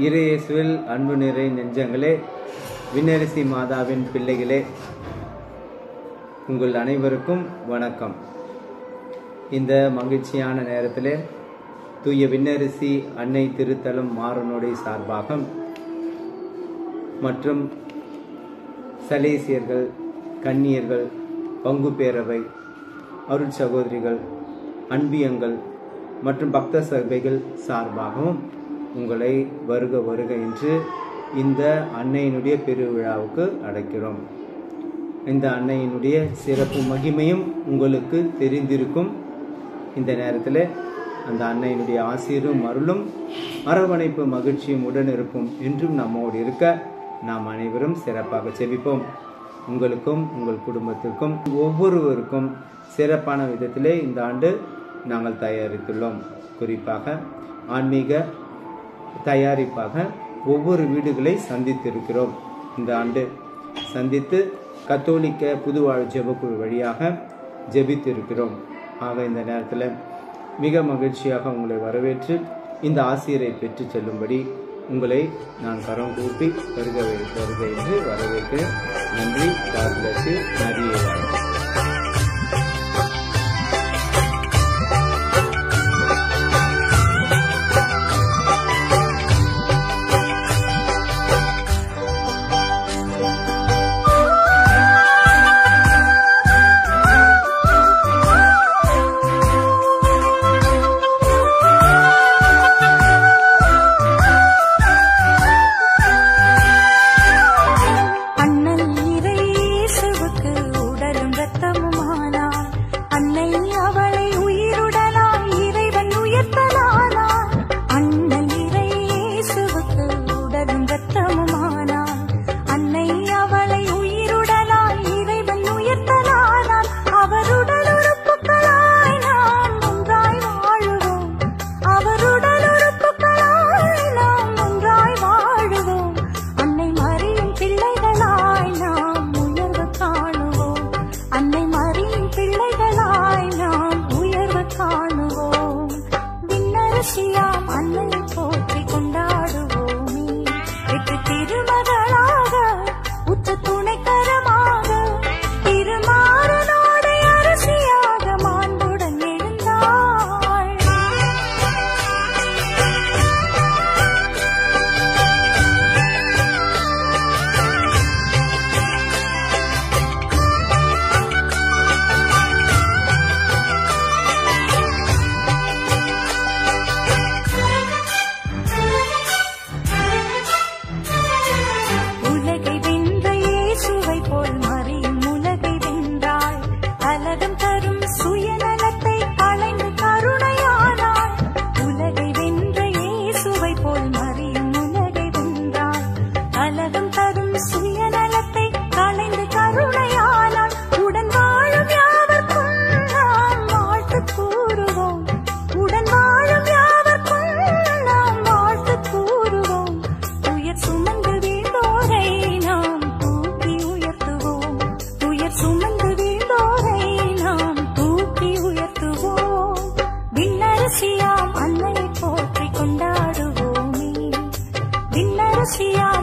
இறையேசுவில் அன்பு நிறை நெஞ்சங்களே விண்ணரசி மாதாவின் பிள்ளைகளே உங்கள் அனைவருக்கும் வணக்கம் இந்த மகிழ்ச்சியான நேரத்திலே தூய விண்ணரசி அன்னை திருத்தலம் மாறனுடைய சார்பாக மற்றும் சலேசியர்கள் கன்னியர்கள் பங்கு பேரவை அருள் சகோதரிகள் அன்பியங்கள் மற்றும் பக்த சபைகள் சார்பாகவும் உங்களை வருக வருக என்று இந்த அன்னையினுடைய பெருவிழாவுக்கு அழைக்கிறோம் இந்த அன்னையினுடைய சிறப்பு மகிமையும் உங்களுக்கு தெரிந்திருக்கும் இந்த நேரத்தில் அந்த அன்னையினுடைய ஆசீரும் அருளும் அரவணைப்பு மகிழ்ச்சியும் உடன் இருக்கும் என்றும் நம்மோடு இருக்க நாம் அனைவரும் சிறப்பாக செபிப்போம் உங்களுக்கும் உங்கள் குடும்பத்திற்கும் ஒவ்வொருவருக்கும் சிறப்பான விதத்திலே இந்த ஆண்டு நாங்கள் தயாரித்துள்ளோம் குறிப்பாக ஆன்மீக தயாரிப்பாக ஒவ்வொரு வீடுகளை சந்தித்திருக்கிறோம் இந்த ஆண்டு சந்தித்து கத்தோலிக்க புதுவாழ் ஜெபக்குழு வழியாக ஜெபித்திருக்கிறோம் ஆக இந்த நேரத்தில் மிக மகிழ்ச்சியாக உங்களை வரவேற்று இந்த ஆசிரியரை பெற்று செல்லும்படி உங்களை நான் கரம் கூப்பி வருக வருக என்று வரவேற்கிறேன் நன்றி கார்லசி நதியை அண்ணல் இறையேசுவுக்கு உடலும் இரத்தமுமானார் அன்னை அவளை உயிருடனாய் இறைவன் உயர்த்தலானார் அண்ணல் இறையேசுவுக்கு உடலும் இரத்தமுமானார் அன்னை அவளை உயிருடனாய் இறைவன் உயர்த்தலானார் அவருடல் உறுப்புகளாய் நாம் ஒன்றாய் வாழுவோம் அவருடல் உறுப்புகளாய் நாம் ஒன்றாய் வாழுவோம் அன்னை மரியின் பிள்ளைகளாய் நாம் உயர்வு காணுவோம் அன்னை மரியின் பிள்ளைகளாய் நாம் உயர்வு காணுவோம் விண்ணரசியாம் அன்னை போற்றி கொண்டாடுவோமே வெற்றி திருமகளாக உற்ற துணைக்கரமாக திருமாறனோட அரசியாக மாண்புடன் எழுந்தாள் உலகை வென்ற இயேசுவை போல் மறியும் உலகை வென்றாள் அலகம் தரும் சுயநலத்தை களைந்து கருணையானாள் உலகை வென்ற இயேசுவை போல் மறியும் உலகை வென்றாள் அலகம் தரும் சுயநலத்தை களைந்து கருணையானாள் உடன் வாழும் யாவர்க்கும் நாம் வாழ்த்து கூறுவோம் உடன் வாழும் யாவர்க்கும் நாம் வாழ்த்து கூறுவோம் துயர் சுமந்து வீழ்ந்தோரை நாம் தூக்கி உயர்த்துவோம் துயர் சுமந்து வீழ்ந்தோரை நாம் தூக்கி உயர்த்துவோம் விண்ணரசியாம் அன்னையை போற்றி கொண்டாடுவோமே விண்ணரசியாம்